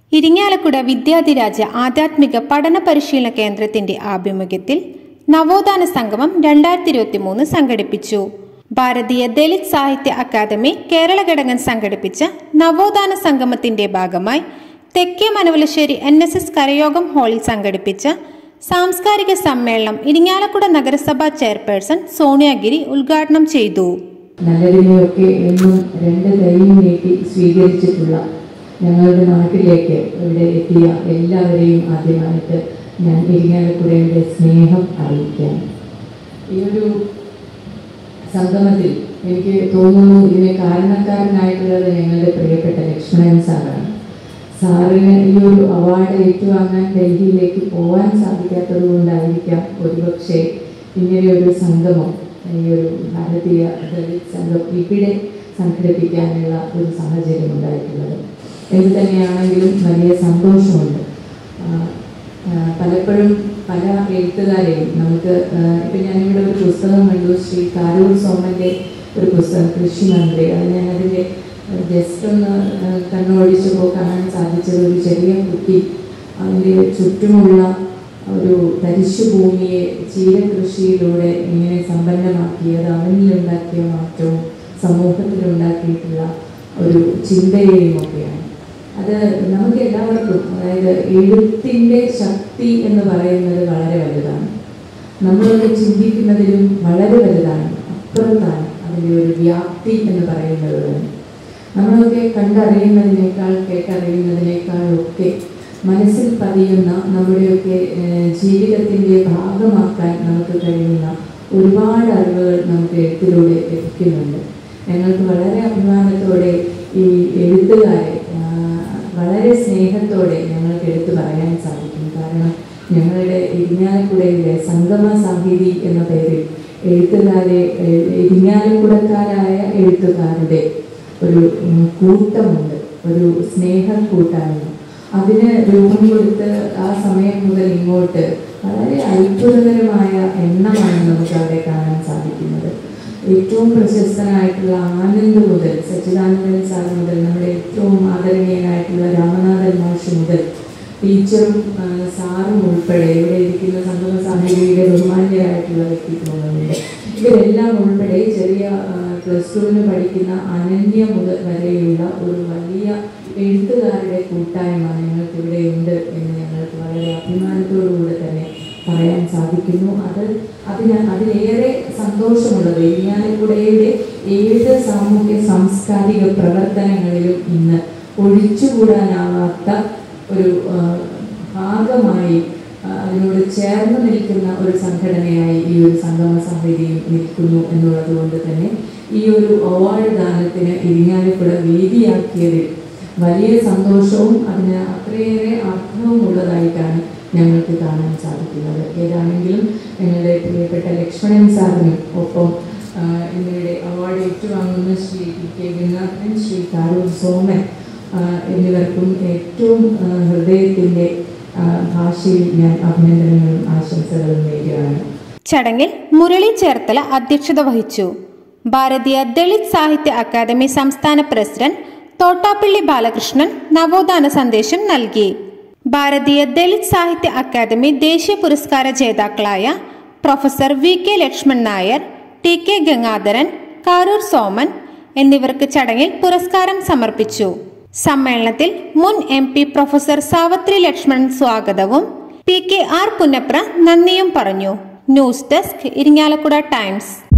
ഇരിങ്ങാലക്കുട വിദ്യാധിരാജ ആധ്യാത്മിക പഠന പരിശീലന കേന്ദ്രത്തിന്റെ ആഭിമുഖ്യത്തിൽ നവോത്ഥാന സംഗമം രണ്ടായിരത്തി ഇരുപത്തി മൂന്ന് സംഘടിപ്പിച്ചു ഭാരതീയ ദലിത് സാഹിത്യ അക്കാദമി കേരള ഘടകൻ സംഘടിപ്പിച്ച നവോത്ഥാന സംഗമത്തിന്റെ ഭാഗമായി തെക്കേ മനവലശ്ശേരി എൻ എസ് എസ് കരയോഗം ഹാളിൽ സംഘടിപ്പിച്ച സാംസ്കാരിക സമ്മേളനം ഇരിങ്ങാലക്കുട നഗരസഭാ ചെയർപേഴ്സൺ സോണിയാഗിരി ഉദ്ഘാടനം ചെയ്തു നല്ലതിനെയൊക്കെ എന്നും രണ്ട് കൈയും നീട്ടി സ്വീകരിച്ചിട്ടുള്ള ഞങ്ങളുടെ നാട്ടിലേക്ക് ഇവിടെ എത്തിയ എല്ലാവരെയും ആദ്യമായിട്ട് ഞാൻ ഇരിങ്ങാലക്കുടയുടെ സ്നേഹം അറിയിക്കാം ഈ ഒരു സംഗമത്തിൽ എനിക്ക് തോന്നുന്നു ഇതിന് കാരണക്കാരനായിട്ടുള്ളത് ഞങ്ങളുടെ പ്രിയപ്പെട്ട ലക്ഷ്മണൻ സാറാണ് സാറിന് ഈ ഒരു അവാർഡ് ഏറ്റുവാങ്ങാൻ ഡൽഹിയിലേക്ക് പോകാൻ സാധിക്കാത്തത് കൊണ്ടായിരിക്കാം ഒരുപക്ഷെ ഇങ്ങനെ ഒരു സംഗമം ഈ ഒരു ഭാരതീയ ദളിത് സംഘം ഇവിടെ സംഘടിപ്പിക്കാനുള്ള ഒരു സാഹചര്യം ഉണ്ടായിട്ടുള്ളത് എന്ത് തന്നെയാണെങ്കിലും വലിയ സന്തോഷമുണ്ട് ആ, ആ, പലപ്പോഴും പല എഴുത്തുകാരെയും നമുക്ക് ആ, ഇപ്പം ഞാനിവിടെ ഒരു പുസ്തകം കണ്ടു ശ്രീ കാരൂർ സോമൻ്റെ ഒരു പുസ്തകം കൃഷി മന്ത്രി അത് ഞാൻ അതിൻ്റെ ജസ്റ്റ് ഒന്ന് ആ, കണ്ണോടിച്ചപ്പോൾ കാണാൻ സാധിച്ചത് ഒരു ചെറിയ കുട്ടി അതിൻ്റെ ചുറ്റുമുള്ള ഒരു തരിശു ഭൂമിയെ ചീരകൃഷിയിലൂടെ ഇങ്ങനെ സമ്പന്നമാക്കിയത് അവനിലുണ്ടാക്കിയ മാറ്റവും സമൂഹത്തിലുണ്ടാക്കിയിട്ടുള്ള ഒരു ചിന്തയെയും ഒക്കെയാണ് അത് നമുക്ക് എല്ലാവർക്കും അതായത് എഴുത്തിൻ്റെ ശക്തി എന്ന് പറയുന്നത് വളരെ വലുതാണ് നമ്മളൊക്കെ ചിന്തിക്കുന്നതിലും വളരെ വലുതാണ് അപ്പുറത്താണ് അതിൻ്റെ ഒരു വ്യാപ്തി എന്ന് പറയുന്നത് തന്നെ നമ്മളൊക്കെ കണ്ടറിയുന്നതിനേക്കാൾ കേട്ടറിയുന്നതിനേക്കാൾ ഒക്കെ മനസ്സിൽ പതിയുന്ന നമ്മുടെയൊക്കെ ഏഹ്, ജീവിതത്തിൻ്റെ ഭാഗമാക്കാൻ നമുക്ക് കഴിയുന്ന ഒരുപാട് അറിവുകൾ നമുക്ക് എഴുത്തിലൂടെ ലഭിക്കുന്നുണ്ട് ഞങ്ങൾക്ക് വളരെ അഭിമാനത്തോടെ ഈ എഴുത്തുകാരെ ആ, വളരെ സ്നേഹത്തോടെ ഞങ്ങൾക്ക് എടുത്തു പറയാൻ സാധിക്കും കാരണം ഞങ്ങളുടെ ഇരിഞ്ഞാലക്കുടയിലെ സംഗമ സാഹിതി എന്ന പേരിൽ എഴുത്തുകാരെ എ- ഇരിഞ്ഞാലക്കുടക്കാരായ എഴുത്തുകാരുടെ ഒരു ഉം, കൂട്ടമുണ്ട് ഒരു സ്നേഹ കൂട്ടായ്മ അതിന് രൂപം കൊടുത്ത് ആ സമയം മുതൽ ഇങ്ങോട്ട് വളരെ അത്ഭുതകരമായ എണ്ണമാണ് നമുക്ക് അവിടെ കാണാൻ സാധിക്കുന്നത് ഏറ്റവും പ്രശസ്തനായിട്ടുള്ള ആനന്ദ് മുതൽ സച്ചിദാനന്ദൻ സാർ മുതൽ നമ്മുടെ ഏറ്റവും ആദരണീയനായിട്ടുള്ള രാമനാഥൻ മാഷ് മുതൽ ടീച്ചറും ആ, സാറും ഉൾപ്പെടെ ഇവിടെ ഇരിക്കുന്ന സംഗമ സാഹിതിയുടെ ബഹുമാന്യരായിട്ടുള്ള വ്യക്തിത്വങ്ങളുണ്ട് ഇവരെല്ലാം ഉൾപ്പെടെ ചെറിയ പ്ലസ് ടുവിന് പഠിക്കുന്ന അനന്യ മുതൽ വരെയുള്ള ഒരു വലിയ എഴുത്തുകാരുടെ കൂട്ടായ്മ ഞങ്ങൾക്ക് ഇവിടെ ഉണ്ട് എന്ന് ഞങ്ങൾക്ക് വളരെ അഭിമാനത്തോടുകൂടെ തന്നെ പറയാൻ സാധിക്കുന്നു അത് അതിന് അതിലേറെ സന്തോഷമുള്ളത് ഇരിഞ്ഞാലക്കുടയുടെ ഏത് സാമൂഹ്യ സാംസ്കാരിക പ്രവർത്തനങ്ങളിലും ഇന്ന് ഒഴിച്ചുകൂടാനാവാത്ത ഒരു ആ, ഭാഗമായി ആ, അതിനോട് ചേർന്ന് നിൽക്കുന്ന ഒരു സംഘടനയായി ഈ ഒരു സംഗമ സമിതിയും നിൽക്കുന്നു എന്നുള്ളത് കൊണ്ട് തന്നെ ഈ ഒരു അവാർഡ് ദാനത്തിന് ഇരിങ്ങാലക്കുട വേദിയാക്കിയതിൽ വലിയ സന്തോഷവും അതിന് അത്രയേറെ അർത്ഥവും ഉള്ളതായിട്ടാണ് ഞങ്ങൾക്ക് കാണാൻ സാധിക്കുന്നത് ഏതാണെങ്കിലും ഞങ്ങളുടെ പ്രിയപ്പെട്ട ലക്ഷ്മണൻ സാറിനും ഒപ്പം ആ, ഇന്നിവിടെ അവാർഡ് ഏറ്റുവാങ്ങുന്ന ശ്രീ ടി കെ ഗംഗാധരൻ ശ്രീ കാരൂർ സോമൻ ആ, എന്നിവർക്കും ഏറ്റവും ആ, ഹൃദയത്തിൻ്റെ ആ, ഭാഷയിൽ ഞാൻ അഭിനന്ദനങ്ങളും ആശംസകളും നേരുകയാണ് ചടങ്ങിൽ മുരളി ചേർത്തല അധ്യക്ഷത വഹിച്ചു ഭാരതീയ ദളിത് സാഹിത്യ അക്കാദമി സംസ്ഥാന പ്രസിഡന്റ് തോട്ടാപ്പള്ളി ബാലകൃഷ്ണൻ നവോത്ഥാന സന്ദേശം നൽകി ഭാരതീയ ദളിത് സാഹിത്യ അക്കാദമി ദേശീയ പുരസ്കാര ജേതാക്കളായ professor V K Lakshman Nair T K Gangadharan Karoor Soman എന്നിവർക്ക് ചടങ്ങിൽ പുരസ്കാരം സമർപ്പിച്ചു സമ്മേളനത്തിൽ മുൻ M P professor Savithri Lakshmanan സ്വാഗതവും പി കെ ആർ പുന്നപ്ര നന്ദിയും പറഞ്ഞു ന്യൂസ് ഡെസ്ക് ഇരിങ്ങാലക്കുട ടൈംസ്